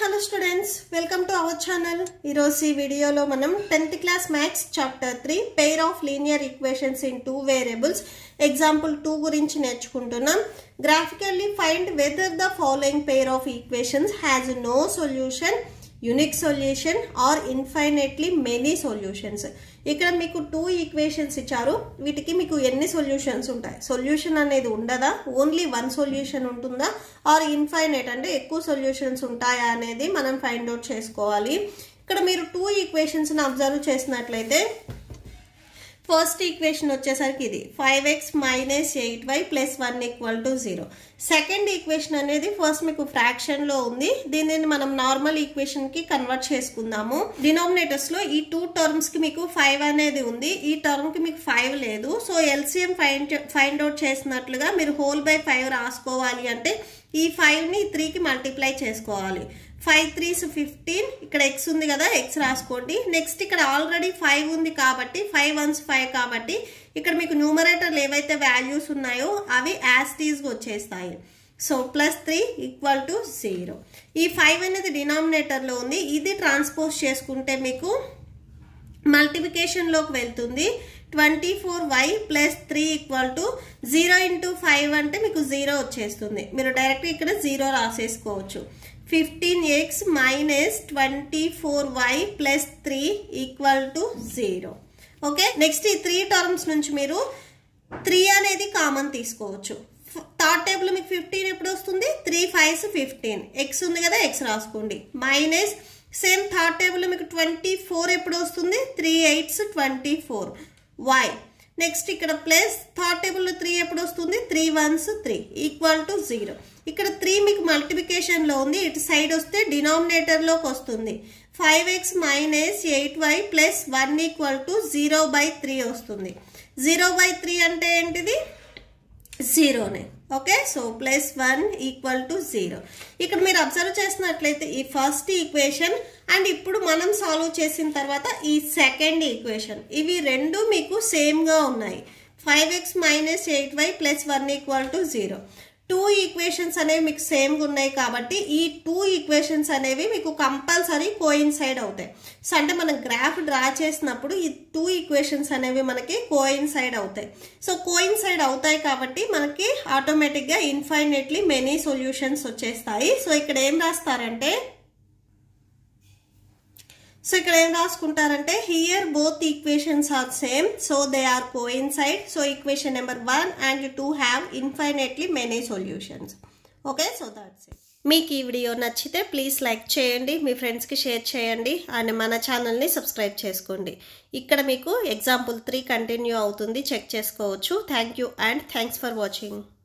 hello students welcome to our channel ఈరోజు ఈ వీడియోలో మనం tenth class maths chapter three pair of linear equations in two variables example two గురించి నేర్చుకుంటున్నాం graphically find whether the following pair of equations has no solution unique solution or infinitely many solutions ఇక్కడ మీకు two equations ఇచ్చారు వీటికి మీకు ఎన్ని solutions ఉంటాయి solution అనేది ఉండదా ఓన్లీ వన్ సొల్యూషన్ ఉంటుందా ఆర్ ఇన్ఫైనైట్ అంటే ఎక్కువ సొల్యూషన్స్ ఉంటాయా అనేది మనం ఫైండ్ అవుట్ చేసుకోవాలి ఇక్కడ మీరు టూ ఈక్వేషన్స్ని అబ్జర్వ్ చేసినట్లయితే ఫస్ట్ ఈక్వేషన్ వచ్చేసరికి ఇది five X minus eight Y plus one equal to zero second equation అనేది ఫస్ట్ మీకు ఫ్రాక్షన్లో ఉంది దీనిని మనం నార్మల్ ఈక్వేషన్కి కన్వర్ట్ చేసుకుందాము డినామినేటర్స్లో ఈ టూ టర్మ్స్కి మీకు ఫైవ్ అనేది ఉంది ఈ టర్మ్కి మీకు ఫైవ్ లేదు so LCM find find out చేసినట్లుగా మీరు హోల్ బై ఫైవ్ రాసుకోవాలి అంటే ఈ ఫైవ్ని త్రీకి మల్టిప్లై చేసుకోవాలి ఫైవ్ త్రీస్ ఫిఫ్టీన్ ఇక్కడ ఎక్స్ ఉంది కదా ఎక్స్ రాసుకోండి నెక్స్ట్ ఇక్కడ ఆల్రెడీ ఫైవ్ ఉంది కాబట్టి ఫైవ్ వన్స్ ఫైవ్ కాబట్టి ఇక్కడ మీకు న్యూమరేటర్లు ఏవైతే వాల్యూస్ ఉన్నాయో అవి యాస్టీస్గా వచ్చేస్తాయి so plus three equal to zero ఈ ఫైవ్ అనేది డినామినేటర్లో ఉంది ఇది ట్రాన్స్పోజ్ చేసుకుంటే మీకు మల్టిప్లికేషన్లోకి వెళ్తుంది twenty four Y plus three equal to zero into five అంటే మీకు జీరో వచ్చేస్తుంది మీరు డైరెక్ట్ ఇక్కడ జీరో రాసేసుకోవచ్చు fifteen X minus twenty four Y plus three equal to zero okay next ఈ త్రీ టర్మ్స్ నుంచి మీరు త్రీ అనేది కామన్ తీసుకోవచ్చు థర్డ్ టేబుల్ మీకు ఫిఫ్టీన్ ఎప్పుడు వస్తుంది త్రీ ఫైవ్స్ ఫిఫ్టీన్ ఎక్స్ ఉంది కదా ఎక్స్ రాసుకోండి మైనస్ సేమ్ థర్డ్ టేబుల్ మీకు ట్వంటీ ఫోర్ ఎప్పుడు వస్తుంది three eights twenty four Y next ఇక్కడ ప్లస్ థర్డ్ టేబుల్లో త్రీ ఎప్పుడు వస్తుంది three ones three equal to zero ఇక్కడ త్రీ మీకు మల్టిప్లికేషన్లో ఉంది ఇటు సైడ్ వస్తే డినామినేటర్లోకి వస్తుంది five X minus eight Y plus one equal to zero by three వస్తుంది జీరో బై త్రీ అంటే ఏంటిది జీరోనే okay so plus one equal to zero ఇక్కడ మీరు అబ్జర్వ్ చేసినట్లయితే ఈ ఫస్ట్ ఈక్వేషన్ అండ్ ఇప్పుడు మనం సాల్వ్ చేసిన తర్వాత ఈ సెకండ్ ఈక్వేషన్ ఇవి రెండు మీకు సేమ్గా ఉన్నాయి five X minus eight Y plus one equal to zero two equations అనేవి మీకు సేమ్గా ఉన్నాయి కాబట్టి ఈ టూ ఈక్వేషన్స్ అనేవి మీకు కంపల్సరీ కోయిన్సైడ్ అవుతాయి సో అంటే మనం గ్రాఫ్ డ్రా చేసినప్పుడు ఈ టూ ఈక్వేషన్స్ అనేవి మనకి కోయిన్సైడ్ అవుతాయి సో కోయిన్సైడ్ అవుతాయి కాబట్టి మనకి ఆటోమేటిక్గా ఇన్ఫైనెట్లీ మెనీ సొల్యూషన్స్ వచ్చేస్తాయి సో ఇక్కడ ఏం రాస్తారంటే సో ఇక్కడ ఏం రాసుకుంటారంటే here both equations are same so they are coincide so equation number one and two have infinitely many solutions okay so that's it మీకు ఈ వీడియో నచ్చితే ప్లీజ్ లైక్ చేయండి మీ ఫ్రెండ్స్కి షేర్ చేయండి అండ్ మన ఛానల్ని సబ్స్క్రైబ్ చేసుకోండి ఇక్కడ మీకు ఎగ్జాంపుల్ త్రీ కంటిన్యూ అవుతుంది చెక్ చేసుకోవచ్చు thank you and thanks for watching